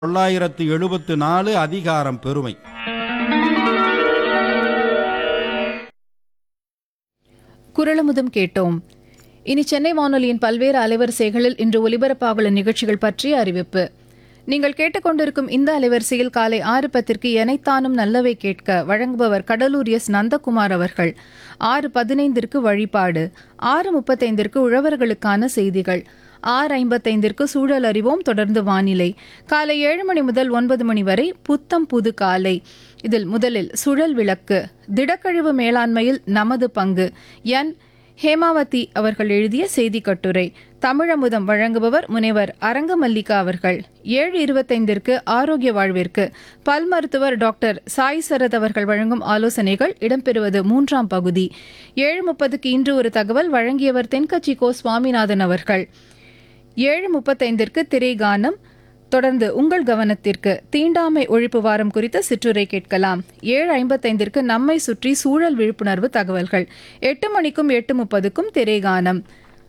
தொள்ளாயிரத்து எழுபத்து நாலு அதிகாரம் பெருமை குரலமுதம் கேட்டோம் இனி சென்னை வானொலியின் பல்வேறு அலைவரிசைகளில் இன்று ஒலிபரப்பாகுள்ள நிகழ்ச்சிகள் பற்றிய அறிவிப்பு நீங்கள் கேட்டுக்கொண்டிருக்கும் இந்த அலைவரிசையில் காலை ஆறு பத்திற்கு எனைத்தானும் நல்லவை கேட்க வழங்குபவர் கடலூர் எஸ் நந்தகுமார் அவர்கள் ஆறு பதினைந்திற்கு வழிபாடு ஆறு முப்பத்தைந்திற்கு உழவர்களுக்கான செய்திகள் ஆறு ஐம்பத்தைந்திற்கு சூழல் அறிவோம் தொடர்ந்து வானிலை காலை ஏழு மணி முதல் ஒன்பது மணி வரை புத்தம் புது காலை இதில் முதலில் சுழல் விளக்கு திடக்கழிவு மேலாண்மையில் நமது பங்கு என் ஹேமாவதி அவர்கள் எழுதிய செய்தி கட்டுரை தமிழமுதம் வழங்குபவர் முனைவர் அரங்கமல்லிகா அவர்கள் ஏழு இருபத்தைந்திற்கு ஆரோக்கிய வாழ்விற்கு பல் மருத்துவர் டாக்டர் சாய் சரத் அவர்கள் வழங்கும் ஆலோசனைகள் இடம்பெறுவது மூன்றாம் பகுதி ஏழு முப்பதுக்கு இன்று ஒரு தகவல் வழங்கியவர் தென்கட்சி கோ சுவாமிநாதன் அவர்கள் ஏழு முப்பத்தைந்திற்கு திரைகானம் தொடர்ந்து உங்கள் கவனத்திற்கு தீண்டாமை ஒழிப்பு வாரம் குறித்த சிற்றுரை கேட்கலாம் ஏழு ஐம்பத்தைந்திற்கு நம்மை சுற்றி சூழல் விழிப்புணர்வு தகவல்கள் எட்டு மணிக்கும் எட்டு முப்பதுக்கும் திரைகானம்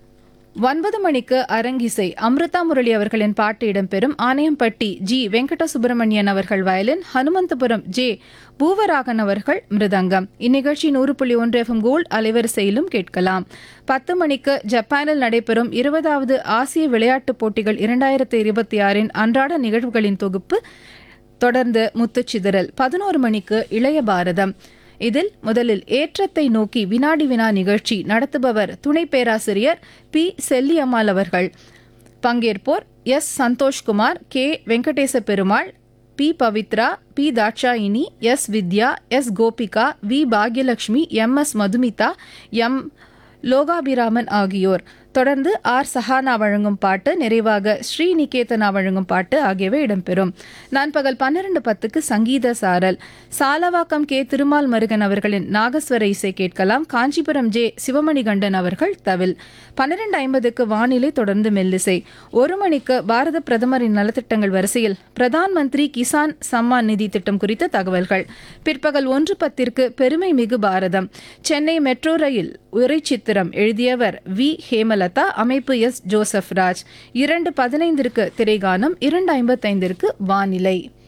ஒன்பது மணிக்கு அரங்கிசை அமிர்தா முரளி அவர்களின் பாட்டு இடம்பெறும் ஆணையம்பட்டி ஜி வெங்கட சுப்பிரமணியன் அவர்கள் வயலின் ஹனுமந்தபுரம் ஜே பூவராகன் அவர்கள் மிருதங்கம் இந்நிகழ்ச்சி நூறு புள்ளி ஒன்று எஃப்எம் கோல்ட் அலைவரிசையிலும் கேட்கலாம் பத்து மணிக்கு ஜப்பானில் நடைபெறும் இருபதாவது ஆசிய விளையாட்டுப் போட்டிகள் இரண்டாயிரத்து இருபத்தி ஆறின் அன்றாட நிகழ்வுகளின் தொகுப்பு தொடர்ந்து முத்துச்சிதறல் பதினோரு மணிக்கு இளைய பாரதம் இதில் முதலில் ஏற்றத்தை நோக்கி வினாடி வினா நிகழ்ச்சி நடத்துபவர் துணை பேராசிரியர் பி செல்லியம்மாள் அவர்கள் பங்கேற்போர் S Santhoshkumar K Venkatesa Perumal P Pavithra P Thatchayini S Vidya S Gopika V Bhagyalakshmi M S Madhumitha M Logapiraman ஆகியோர் தொடர்ந்து ஆர் சஹானா வழங்கும் பாட்டு நிறைவாக ஸ்ரீ நிகேதனா வழங்கும் பாட்டு ஆகியவை இடம்பெறும் நண்பகல் பன்னிரண்டு பத்துக்கு சங்கீத சாரல் சாலவாக்கம் கே திருமால் மருகன் அவர்களின் நாகஸ்வர இசை கேட்கலாம் காஞ்சிபுரம் ஜே சிவமணிகண்டன் அவர்கள் தவில் பன்னிரண்டு ஐம்பதுக்கு வானிலை தொடர்ந்து மெல்லிசை ஒரு மணிக்கு பாரத பிரதமரின் நலத்திட்டங்கள் வரிசையில் பிரதான் மந்திரி கிசான் சம்மான் நிதி திட்டம் குறித்த தகவல்கள் பிற்பகல் ஒன்று பத்திற்கு பெருமை மிகு பாரதம் சென்னை மெட்ரோ ரயில் உரை சித்திரம் எழுதியவர் வி ஹேமலதா அமைப்பு எஸ் ஜோசப் ராஜ் இரண்டு பதினைந்திற்கு திரைகானம் இரண்டு ஐம்பத்தைந்திற்கு வானிலை